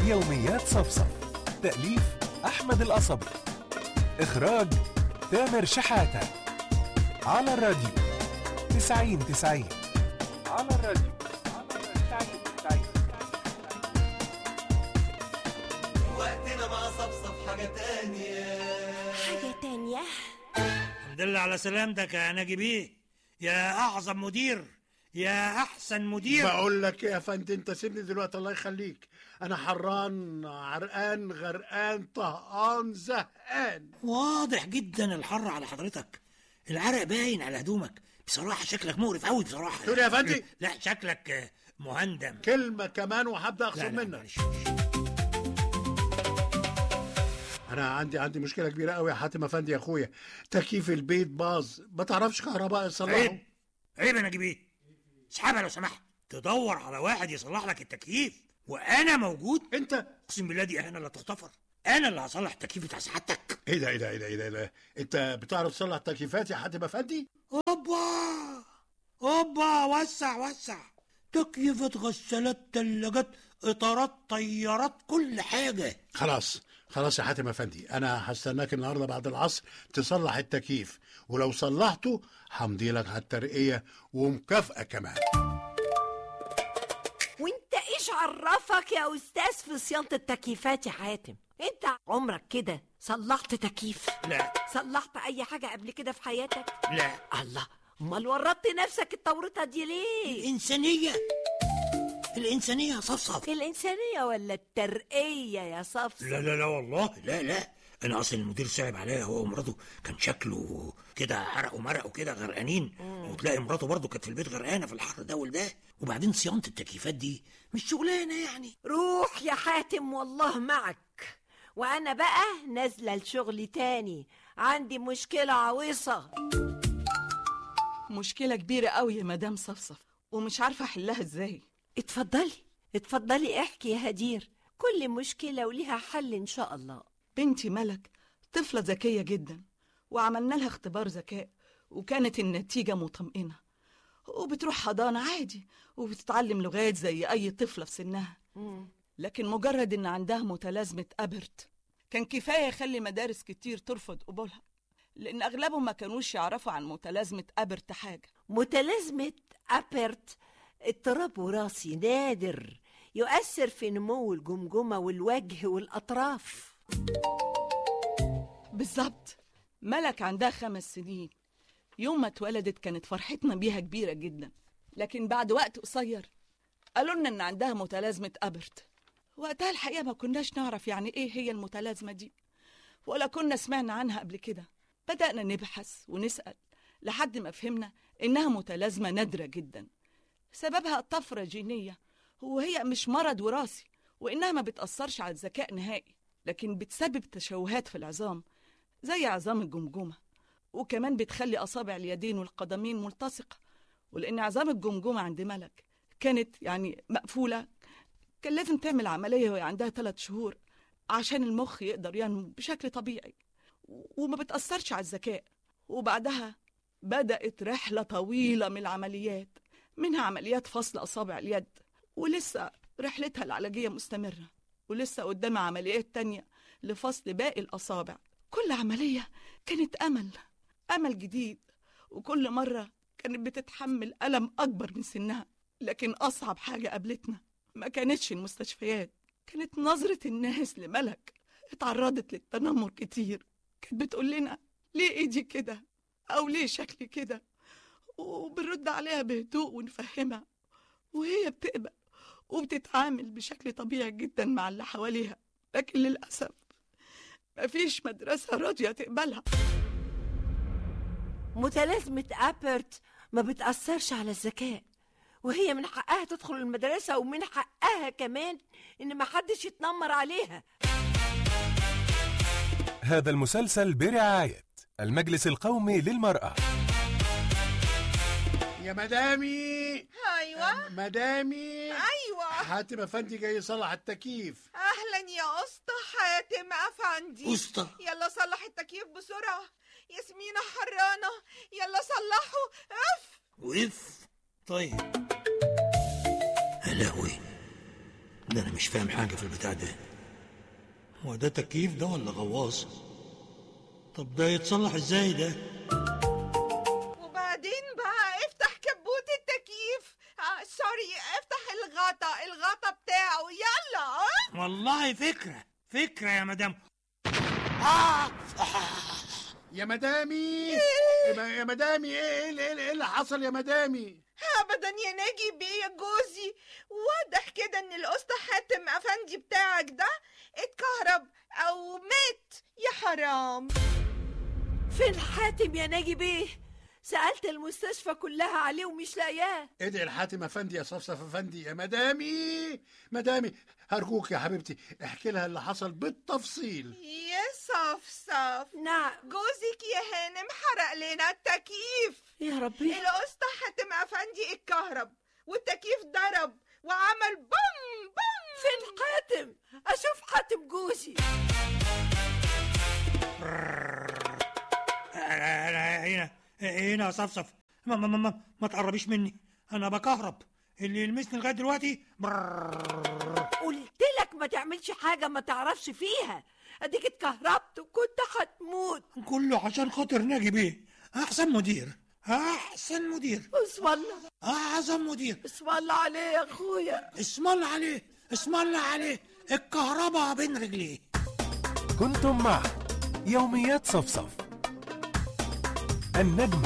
يوميات صفصف تأليف أحمد القصبي إخراج تامر شحاتة على الراديو تسعين تسعين على الراديو تسعين تسعين وقتنا مع صفصف حاجة تانية حاجة تانية الحمد لله على سلامتك يا ناجي بيه يا اعظم مدير يا احسن مدير بقول لك إيه يا فندم انت سيبني دلوقتي الله يخليك انا حران عرقان غرقان طهقان زهقان واضح جدا الحر على حضرتك العرق باين على هدومك بصراحه شكلك مقرف قوي بصراحه تقول إيه يا فندم؟ لا شكلك آه، مهندم كلمة كمان وهبدأ لا اخصم لا منك معلش. انا عندي عندي مشكلة كبيرة قوي يا حاتم افندي يا اخويا تكييف البيت باظ ما تعرفش كهرباء يصلحه عيب عيب يا ناجي بيه اسحبها لو سمحت تدور على واحد يصلح لك التكييف وانا موجود انت اقسم بالله دي اهانه لا تغتفر انا اللي هصلح التكييف بتاع سعادتك ايه ده ايه ده ايه ده ايه ده, إيه ده؟ انت بتعرف تصلح تكييفات يا حاتم افندي اوبا اوبا وسع وسع تكييفات غسالات تلاجات اطارات طيارات كل حاجه خلاص خلاص يا حاتم افندي انا هستناك النهارده بعد العصر تصلح التكييف ولو صلحته همضي لك على الترقيه ومكافاه كمان وانت ايش عرفك يا استاذ في صيانة التكييفات يا حاتم انت عمرك كده صلحت تكييف لا صلحت اي حاجة قبل كده في حياتك لا الله امال ورطت نفسك التورطة دي ليه الانسانيه الانسانيه يا صفصف الانسانية ولا الترقية يا صفص لا لا لا والله لا لا انا اصل المدير صعب عليا هو ومراته كان شكله كده عرق ومرق وكده غرقانين وتلاقي مراته برضه كانت في البيت غرقانه في الحر ده والده وبعدين صيانه التكييفات دي مش شغلانه يعني روح يا حاتم والله معك وانا بقى نازلة لشغلي تاني عندي مشكلة عويصة مشكلة كبيرة قوي يا مدام صفصف ومش عارفة أحلها إزاي اتفضلي اتفضلي احكي يا هدير كل مشكلة وليها حل ان شاء الله بنتي ملك طفلة ذكية جدا وعملنا لها اختبار ذكاء وكانت النتيجة مطمئنة وبتروح حضانة عادي وبتتعلم لغات زي أي طفلة في سنها لكن مجرد إن عندها متلازمة أبرت كان كفاية يخلي مدارس كتير ترفض قبولها لأن أغلبهم ما كانوش يعرفوا عن متلازمة أبرت حاجة متلازمة أبرت اضطراب وراثي نادر يؤثر في نمو الجمجمة والوجه والأطراف بالظبط ملك عندها خمس سنين يوم ما اتولدت كانت فرحتنا بيها كبيرة جدا لكن بعد وقت قصير قالوا لنا ان عندها متلازمة أبرت وقتها الحقيقة ما كناش نعرف يعني ايه هي المتلازمة دي ولا كنا سمعنا عنها قبل كده بدأنا نبحث ونسأل لحد ما فهمنا إنها متلازمة نادرة جدا سببها طفرة جينية وهي مش مرض وراثي وإنها ما بتأثرش على الذكاء نهائي لكن بتسبب تشوهات في العظام زي عظام الجمجمة وكمان بتخلي أصابع اليدين والقدمين ملتصقة ولأن عظام الجمجمة عند ملك كانت يعني مقفولة كان لازم تعمل عملية وهي عندها ثلاث شهور عشان المخ يقدر ينمو بشكل طبيعي وما بتأثرش على الذكاء وبعدها بدأت رحلة طويلة من العمليات منها عمليات فصل أصابع اليد ولسه رحلتها العلاجية مستمرة ولسه قدامها عمليات تانية لفصل باقي الأصابع كل عملية كانت أمل أمل جديد وكل مرة كانت بتتحمل ألم أكبر من سنها لكن أصعب حاجة قابلتنا ما كانتش المستشفيات كانت نظرة الناس لملك اتعرضت للتنمر كتير كانت بتقول لنا ليه ايدي كده او ليه شكلي كده وبنرد عليها بهدوء ونفهمها وهي بتقبل وبتتعامل بشكل طبيعي جدا مع اللي حواليها لكن للأسف مفيش مدرسة راضية تقبلها متلازمة أبرت ما بتأثرش على الذكاء وهي من حقها تدخل المدرسة ومن حقها كمان إن ما حدش يتنمر عليها هذا المسلسل برعاية المجلس القومي للمرأة يا مدامي ايوه مدامي ايوه حاتم افندي جاي يصلح التكييف اهلا يا اسطى حاتم افندي اسطى يلا صلح التكييف بسرعه ياسمينة حرانة يلا صلحوا اف وقف طيب يا لهوي ده انا مش فاهم حاجه في البتاع ده هو ده تكييف ده ولا غواص طب ده يتصلح ازاي ده وبعدين بقى افتح كبوت التكييف آه سوري افتح الغطا الغطا بتاعه يلا اه والله فكره فكره يا مدام آه. يا مدامي يا مدامي ايه ايه ايه إيه اللي حصل يا مدامي ابدا يا ناجي بيه يا جوزي واضح كده ان الاسطى حاتم افندي بتاعك ده اتكهرب او مات يا حرام فين حاتم يا ناجي بيه سألت المستشفى كلها عليه ومش لاقياه ادعي الحاتم افندي يا صفصف افندي يا مدامي مدامي هرجوك يا حبيبتي احكي لها اللي حصل بالتفصيل يا صفصف نعم جوزك يا هانم حرق لنا التكييف يا ربي الاسطى حاتم افندي اتكهرب والتكييف ضرب وعمل بوم بوم فين حاتم اشوف حاتم جوزي هنا هنا يا صفصف ما, ما, ما, ما, ما تقربيش مني انا بكهرب اللي يلمسني لغايه دلوقتي برررر. قلت لك ما تعملش حاجة ما تعرفش فيها اديك اتكهربت وكنت هتموت كله عشان خاطر ناجي بيه احسن مدير احسن مدير اسم الله اعظم مدير اسم الله عليه يا اخويا اسم الله عليه اسم الله عليه الكهرباء بين رجليه كنتم مع يوميات صفصف النجمة